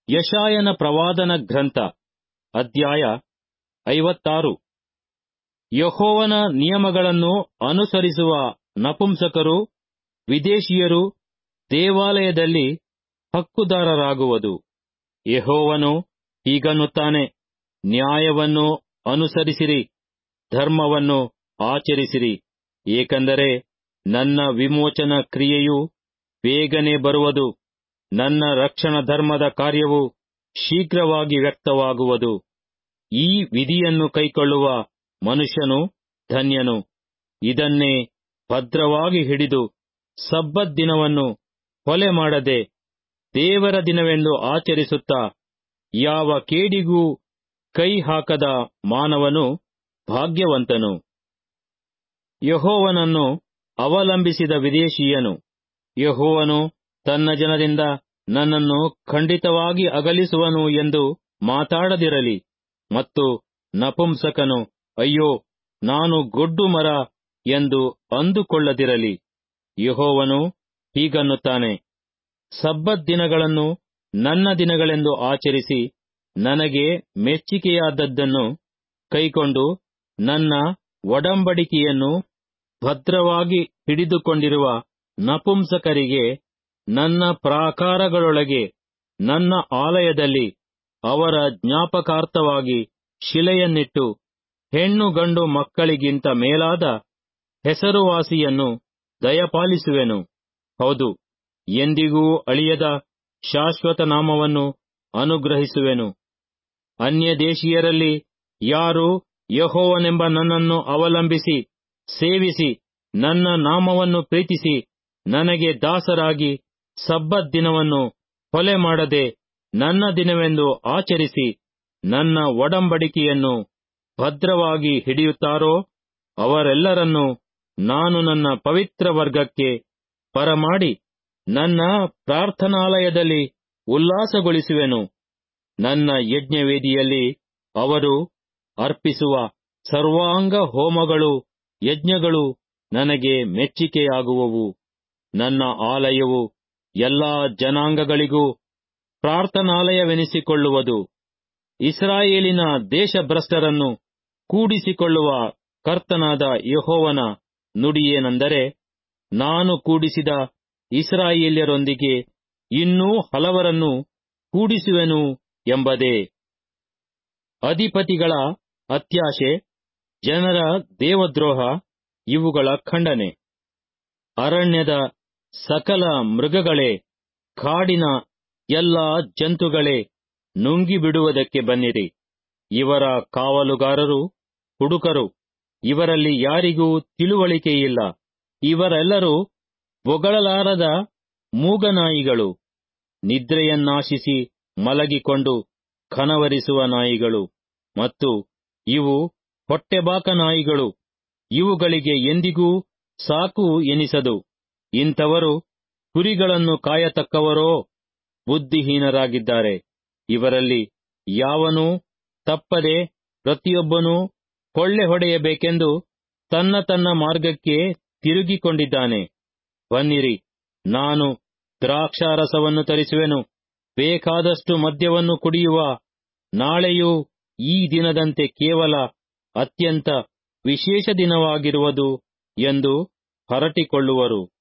ಯಶಾಯನ ಪ್ರವಾದನ ಗ್ರಂಥ ಅಧ್ಯಾಯ ಐವತ್ತಾರು ಯಹೋವನ ನಿಯಮಗಳನ್ನು ಅನುಸರಿಸುವ ನಪುಂಸಕರು ವಿದೇಶಿಯರು ದೇವಾಲಯದಲ್ಲಿ ಹಕ್ಕುದಾರರಾಗುವುದು ಯಹೋವನು ಹೀಗನ್ನುತ್ತಾನೆ ನ್ಯಾಯವನ್ನು ಅನುಸರಿಸಿರಿ ಧರ್ಮವನ್ನು ಆಚರಿಸಿರಿ ಏಕೆಂದರೆ ನನ್ನ ವಿಮೋಚನ ಕ್ರಿಯೆಯು ಬೇಗನೆ ಬರುವುದು ನನ್ನ ರಕ್ಷಣ ಧರ್ಮದ ಕಾರ್ಯವು ಶೀಘ್ರವಾಗಿ ವ್ಯಕ್ತವಾಗುವುದು ಈ ವಿಧಿಯನ್ನು ಕೈಕೊಳ್ಳುವ ಮನುಷ್ಯನು ಧನ್ಯನು ಇದನ್ನೇ ಭದ್ರವಾಗಿ ಹಿಡಿದು ಸಬ್ಬತ್ ದಿನವನ್ನು ಹೊಲೆ ಮಾಡದೆ ದೇವರ ದಿನವೆಂದು ಆಚರಿಸುತ್ತಾ ಯಾವ ಕೇಡಿಗೂ ಕೈ ಹಾಕದ ಮಾನವನು ಭಾಗ್ಯವಂತನು ಯಹೋವನನ್ನು ಅವಲಂಬಿಸಿದ ವಿದೇಶೀಯನು ಯಹೋವನು ತನ್ನ ಜನರಿಂದ ನನ್ನನ್ನು ಖಂಡಿತವಾಗಿ ಅಗಲಿಸುವನು ಎಂದು ಮಾತಾಡದಿರಲಿ ಮತ್ತು ನಪುಂಸಕನು ಅಯ್ಯೋ ನಾನು ಗೊಡ್ಡು ಮರ ಎಂದು ಅಂದುಕೊಳ್ಳದಿರಲಿ ಯಹೋವನು ಹೀಗನ್ನುತ್ತಾನೆ ಸಬ್ಬತ್ ದಿನಗಳನ್ನು ನನ್ನ ದಿನಗಳೆಂದು ಆಚರಿಸಿ ನನಗೆ ಮೆಚ್ಚಿಕೆಯಾದದ್ದನ್ನು ಕೈಕೊಂಡು ನನ್ನ ಒಡಂಬಡಿಕೆಯನ್ನು ಭದ್ರವಾಗಿ ಹಿಡಿದುಕೊಂಡಿರುವ ನಪುಂಸಕರಿಗೆ ನನ್ನ ಪ್ರಾಕಾರಗಳೊಳಗೆ ನನ್ನ ಆಲಯದಲ್ಲಿ ಅವರ ಜ್ಞಾಪಕಾರ್ಥವಾಗಿ ಶಿಲೆಯನ್ನಿಟ್ಟು ಹೆಣ್ಣು ಗಂಡು ಮಕ್ಕಳಿಗಿಂತ ಮೇಲಾದ ಹೆಸರುವಾಸಿಯನ್ನು ದಯಪಾಲಿಸುವೆನು ಹೌದು ಎಂದಿಗೂ ಅಳಿಯದ ಶಾಶ್ವತ ನಾಮವನ್ನು ಅನುಗ್ರಹಿಸುವೆನು ಅನ್ಯ ದೇಶೀಯರಲ್ಲಿ ಯಾರು ಯಹೋವನೆಂಬ ನನ್ನನ್ನು ಅವಲಂಬಿಸಿ ಸೇವಿಸಿ ನನ್ನ ನಾಮವನ್ನು ಪ್ರೀತಿಸಿ ನನಗೆ ದಾಸರಾಗಿ ಸಬ್ಬತ್ ದಿನವನ್ನು ಹೊಲೆ ಮಾಡದೆ ನನ್ನ ದಿನವೆಂದು ಆಚರಿಸಿ ನನ್ನ ಒಡಂಬಡಿಕೆಯನ್ನು ಭದ್ರವಾಗಿ ಹಿಡಿಯುತ್ತಾರೋ ಅವರೆಲ್ಲರನ್ನೂ ನಾನು ನನ್ನ ಪವಿತ್ರ ವರ್ಗಕ್ಕೆ ಬರಮಾಡಿ ನನ್ನ ಪ್ರಾರ್ಥನಾಲಯದಲ್ಲಿ ಉಲ್ಲಾಸಗೊಳಿಸುವೆನು ನನ್ನ ಯಜ್ಞವೇದಿಯಲ್ಲಿ ಅವರು ಅರ್ಪಿಸುವ ಸರ್ವಾಂಗ ಹೋಮಗಳು ಯಜ್ಞಗಳು ನನಗೆ ಮೆಚ್ಚಿಕೆಯಾಗುವವು ನನ್ನ ಆಲಯವು ಎಲ್ಲಾ ಜನಾಂಗಗಳಿಗೂ ಪ್ರಾರ್ಥನಾಲಯವೆನಿಸಿಕೊಳ್ಳುವುದು ಇಸ್ರಾಯೇಲಿನ ದೇಶಭ್ರಷ್ಟರನ್ನು ಕೂಡಿಸಿಕೊಳ್ಳುವ ಕರ್ತನಾದ ಯಹೋವನ ನುಡಿಯೇನೆಂದರೆ ನಾನು ಕೂಡಿಸಿದ ಇಸ್ರಾಯೇಲ್ಯರೊಂದಿಗೆ ಇನ್ನೂ ಹಲವರನ್ನು ಕೂಡಿಸುವೆನು ಎಂಬುದೇ ಅಧಿಪತಿಗಳ ಅತ್ಯಾಶೆ ಜನರ ದೇವದ್ರೋಹ ಇವುಗಳ ಖಂಡನೆ ಅರಣ್ಯದ ಸಕಲ ಮೃಗಗಳೇ ಕಾಡಿನ ಎಲ್ಲಾ ಜಂತುಗಳೇ ನುಂಗಿಬಿಡುವುದಕ್ಕೆ ಬನ್ನಿರಿ ಇವರ ಕಾವಲುಗಾರರು ಹುಡುಕರು ಇವರಲ್ಲಿ ಯಾರಿಗೂ ತಿಳುವಳಿಕೆಯಿಲ್ಲ ಇವರೆಲ್ಲರೂ ಬೊಗಳಲಾರದ ಮೂಗನಾಯಿಗಳು ನಿದ್ರೆಯನ್ನಾಶಿಸಿ ಮಲಗಿಕೊಂಡು ಕನವರಿಸುವ ನಾಯಿಗಳು ಮತ್ತು ಇವು ಹೊಟ್ಟೆಬಾಕ ನಾಯಿಗಳು ಇವುಗಳಿಗೆ ಎಂದಿಗೂ ಸಾಕು ಎನಿಸದು ಇಂಥವರು ಕುರಿಗಳನ್ನು ಕಾಯತಕ್ಕವರೋ ಬುದ್ಧಿಹೀನರಾಗಿದ್ದಾರೆ ಇವರಲ್ಲಿ ಯಾವನೂ ತಪ್ಪದೆ ಪ್ರತಿಯೊಬ್ಬನೂ ಕೊಳ್ಳೆ ಹೊಡೆಯಬೇಕೆಂದು ತನ್ನ ತನ್ನ ಮಾರ್ಗಕ್ಕೆ ತಿರುಗಿಕೊಂಡಿದ್ದಾನೆ ಬನ್ನಿರಿ ನಾನು ದ್ರಾಕ್ಷಾರಸವನ್ನು ತರಿಸುವೆನು ಬೇಕಾದಷ್ಟು ಮದ್ಯವನ್ನು ಕುಡಿಯುವ ನಾಳೆಯೂ ಈ ದಿನದಂತೆ ಕೇವಲ ಅತ್ಯಂತ ವಿಶೇಷ ದಿನವಾಗಿರುವುದು ಎಂದು ಹರಟಿಕೊಳ್ಳುವರು